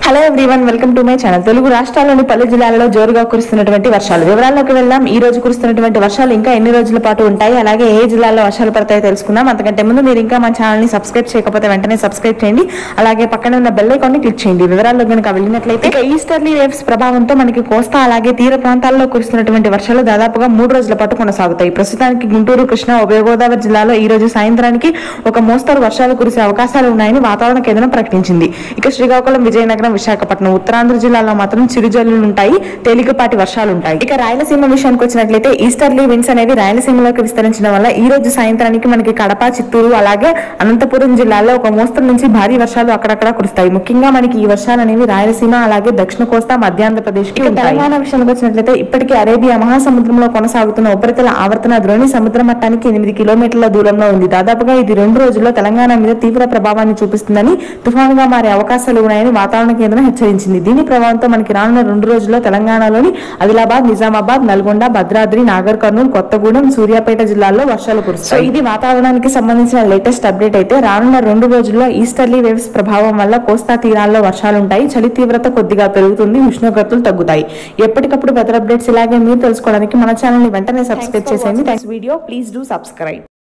hello everyone welcome to my channel Telugu రాష్ట్రాల్లోని పలు జిల్లాలలో జోరుగా కురుస్తున్నటువంటి వర్షాలు వివరాల్లోకి వెళ్దాం ఈ రోజు కురుస్తున్నటువంటి వర్షాలు ఇంకా ఎన్ని రోజుల పాటు ఉంటాయి అలాగే ఏ జిల్లాలో వర్షాలు పడతాయో తెలుసుకుందాం అంతకంటే ముందు మీరు ఇంకా మా ఛానల్ ని సబ్స్క్రైబ్ చేయకపోతే వెంటనే సబ్స్క్రైబ్ చేయండి అలాగే పక్కన ఉన్న బెల్ ఐకాన్ ని క్లిక్ చేయండి వివరాల్లో కనుక వెళ్ళినట్లయితే ఇక ఈస్టర్లీ వేవ్స్ ప్రభావంతో మనకి కోస్తా అలాగే తీర ప్రాంతాల్లో కురుస్తున్నటువంటి వర్షాలు దాదాపుగా మూడు రోజుల పాటు కొనసాగుతాయి ప్రస్తుతానికి గుంటూరు కృష్ణా ఉభయ గోదావరి జిల్లాలో ఈ రోజు సాయంత్రానికి ఒక మోస్తరు వర్షాలు కురిసే అవకాశాలు ఉన్నాయని వాతావరణ కేంద్రం ప్రకటించింది ఇక శ్రీకాకుళం విజయనగరం విశాఖపట్నం ఉత్తరాంధ్ర జిల్లాలో మాత్రం చిరుజల్లులు ఉంటాయి తేలికపాటి వర్షాలు ఉంటాయి ఇక రాయలసీమ విషయానికి వచ్చినట్లయితే ఈస్టర్లీ విండ్స్ అనేవి రాయలసీమలోకి విస్తరించడం వల్ల ఈ రోజు సాయంత్రానికి మనకి కడప చిత్తూరు అలాగే అనంతపురం జిల్లాల్లో ఒక మోస్తరు నుంచి భారీ వర్షాలు అక్కడక్కడ కురుస్తాయి ముఖ్యంగా మనకి ఈ వర్షాలు అనేవి రాయలసీమ అలాగే దక్షిణ కోస్తా మధ్యాంధ్రప్రదేశ్ కి తెలంగాణ విషయానికి వచ్చినట్లయితే ఇప్పటికే అరేబియా మహాసముద్రంలో కొనసాగుతున్న ఉపరితల ఆవర్తన ద్రోణి సముద్ర మట్టానికి ఎనిమిది కిలోమీటర్ల దూరంలో ఉంది దాదాపుగా ఇది రెండు రోజుల్లో తెలంగాణ మీద తీవ్ర ప్రభావాన్ని చూపిస్తుందని తుఫానుగా మారే అవకాశాలు ఉన్నాయని వాతావరణ కేంద్రం హెచ్చరించింది దీని ప్రభావంతో మనకి రానున్న రెండు రోజుల్లో తెలంగాణలోని ఆదిలాబాద్ నిజామాబాద్ నల్గొండ భద్రాద్రి నాగర్ కర్నూలు కొత్తగూడెం సూర్యాపేట జిల్లాల్లో వర్షాలు కురుస్తాయి సో ఇది వాతావరణానికి సంబంధించిన లేటెస్ట్ అప్డేట్ అయితే రానున్న రెండు రోజుల్లో ఈస్టర్లీ వేవ్స్ ప్రభావం వల్ల కోస్తా తీరాల్లో వర్షాలు ఉంటాయి చలి తీవ్రత కొద్దిగా పెరుగుతుంది ఉష్ణోగ్రతలు తగ్గుతాయి ఎప్పటికప్పుడు వెదర్ అప్డేట్స్ ఇలాగే మీరు తెలుసుకోవడానికి మన ఛానల్ ని వెంటనే సబ్స్క్రైబ్ చేసేయండి thanks video please do subscribe